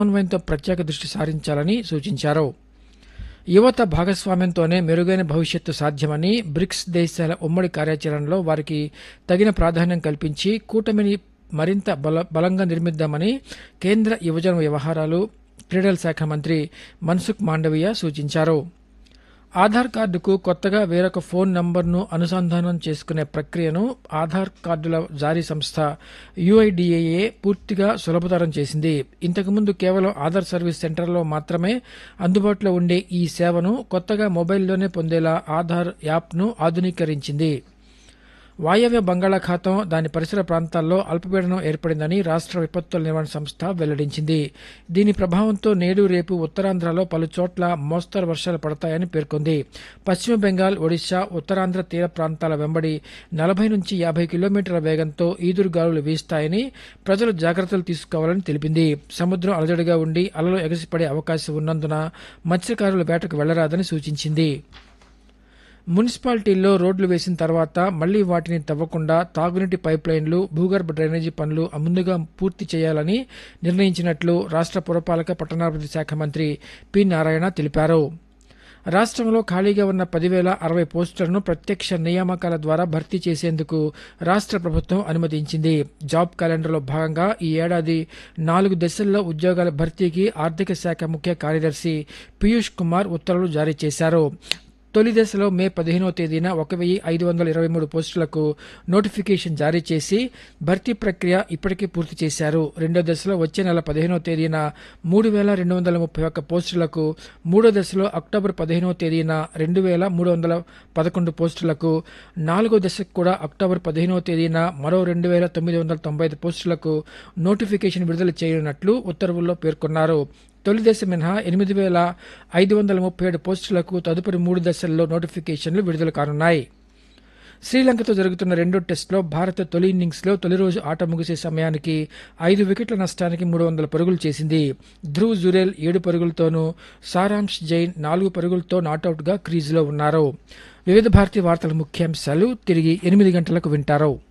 సమన్వయంతో ప్రత్యేక దృష్టి సారించాలని సూచించారు యువత భాగస్వామ్యంతోనే మెరుగైన భవిష్యత్తు సాధ్యమని బ్రిక్స్ దేశాల ఉమ్మడి కార్యాచరణలో వారికి తగిన ప్రాధాన్యం కల్పించి కూటమిని మరింత బల బలంగా నిర్మిద్దామని కేంద్ర యువజన వ్యవహారాలు క్రీడల శాఖ మంత్రి మన్సుఖ్ మాండవీయ సూచించారు ఆధార్ కార్డుకు కొత్తగా వేరొక ఫోన్ నంబర్ను అనుసంధానం చేసుకునే ప్రక్రియను ఆధార్ కార్డుల జారీ సంస్థ యుఐడిఏఏ పూర్తిగా సులభతరం చేసింది ఇంతకుముందు కేవలం ఆధార్ సర్వీస్ సెంటర్లో మాత్రమే అందుబాటులో ఉండే ఈ సేవను కొత్తగా మొబైల్లోనే పొందేలా ఆధార్ యాప్ను ఆధునీకరించింది వాయవ్య బంగాళాఖాతం దాని పరిసర ప్రాంతాల్లో అల్పపీడనం ఏర్పడిందని రాష్ట్ర విపత్తుల నిర్వహణ సంస్థ వెల్లడించింది దీని ప్రభావంతో నేడు రేపు ఉత్తరాంధ్రలో పలు చోట్ల మోస్తరు వర్షాలు పడతాయని పేర్కొంది పశ్చిమ బెంగాల్ ఒడిశా ఉత్తరాంధ్ర తీర ప్రాంతాల వెంబడి నలభై నుంచి యాభై కిలోమీటర్ల వేగంతో ఈదురుగాలులు వీస్తాయని ప్రజలు జాగ్రత్తలు తీసుకోవాలని తెలిపింది సముద్రం అలజడిగా ఉండి అలలు ఎగసిపడే అవకాశం ఉన్నందున మత్స్యకారులు వేటకు వెళ్లరాదని సూచించింది మున్సిపాలిటీల్లో రోడ్లు వేసిన తర్వాత మళ్లీ వాటిని తవ్వకుండా తాగునీటి పైప్ లైన్లు భూగర్భ డ్రైనేజీ పనులు ముందుగా పూర్తి చేయాలని నిర్ణయించినట్లు రాష్ట్ర పురపాలక పట్టణాభివృద్ధి శాఖ మంత్రి పి నారాయణ తెలిపారు రాష్ట్రంలో ఖాళీగా ఉన్న పదివేల అరవై పోస్టులను ప్రత్యక్ష నియామకాల ద్వారా భర్తీ చేసేందుకు రాష్ట్ర ప్రభుత్వం అనుమతించింది జాబ్ క్యాలెండర్లో భాగంగా ఈ ఏడాది నాలుగు దశల్లో ఉద్యోగాల భర్తీకి ఆర్థిక శాఖ ముఖ్య కార్యదర్శి పీయూష్ కుమార్ ఉత్తర్వులు జారీ చేశారు తొలి దశలో మే పదిహేనవ తేదీన ఒక వెయ్యి ఐదు వందల ఇరవై మూడు పోస్టులకు నోటిఫికేషన్ జారీ చేసి భర్తీ ప్రక్రియ ఇప్పటికే పూర్తి చేశారు రెండో దశలో వచ్చే నెల పదిహేనవ తేదీన మూడు వేల రెండు వందల ముప్పై ఒక్క పోస్టులకు మూడో దశలో అక్టోబర్ పదిహేనవ తేదీన రెండు వేల మూడు వందల పదకొండు పోస్టులకు నాలుగో దశకు కూడా అక్టోబర్ పదిహేనవ తేదీన మరో రెండు వేల తొమ్మిది వందల తొంభై ఐదు పోస్టులకు నోటిఫికేషన్ విడుదల చేయనున్నట్లు ఉత్తర్వుల్లో పేర్కొన్నారు తొలి దశ మినహా ఎనిమిది వేల ఐదు వందల ముప్పై ఏడు పోస్టులకు తదుపరి మూడు దశల్లో నోటిఫికేషన్లు విడుదల కానున్నాయి శ్రీలంకతో జరుగుతున్న రెండో టెస్టులో భారత్ తొలి ఇన్నింగ్స్లో తొలి రోజు ఆట ముగిసే సమయానికి ఐదు వికెట్ల నష్టానికి మూడు వందల పరుగులు చేసింది ధ్రువ్ జురేల్ ఏడు పరుగులతోనూ సారాంశ్ జైన్ నాలుగు పరుగులతో నాటౌట్గా క్రీజులో ఉన్నారు వివిధ భారతీయ వార్తల ముఖ్యాంశాలు తిరిగి ఎనిమిది గంటలకు వింటారు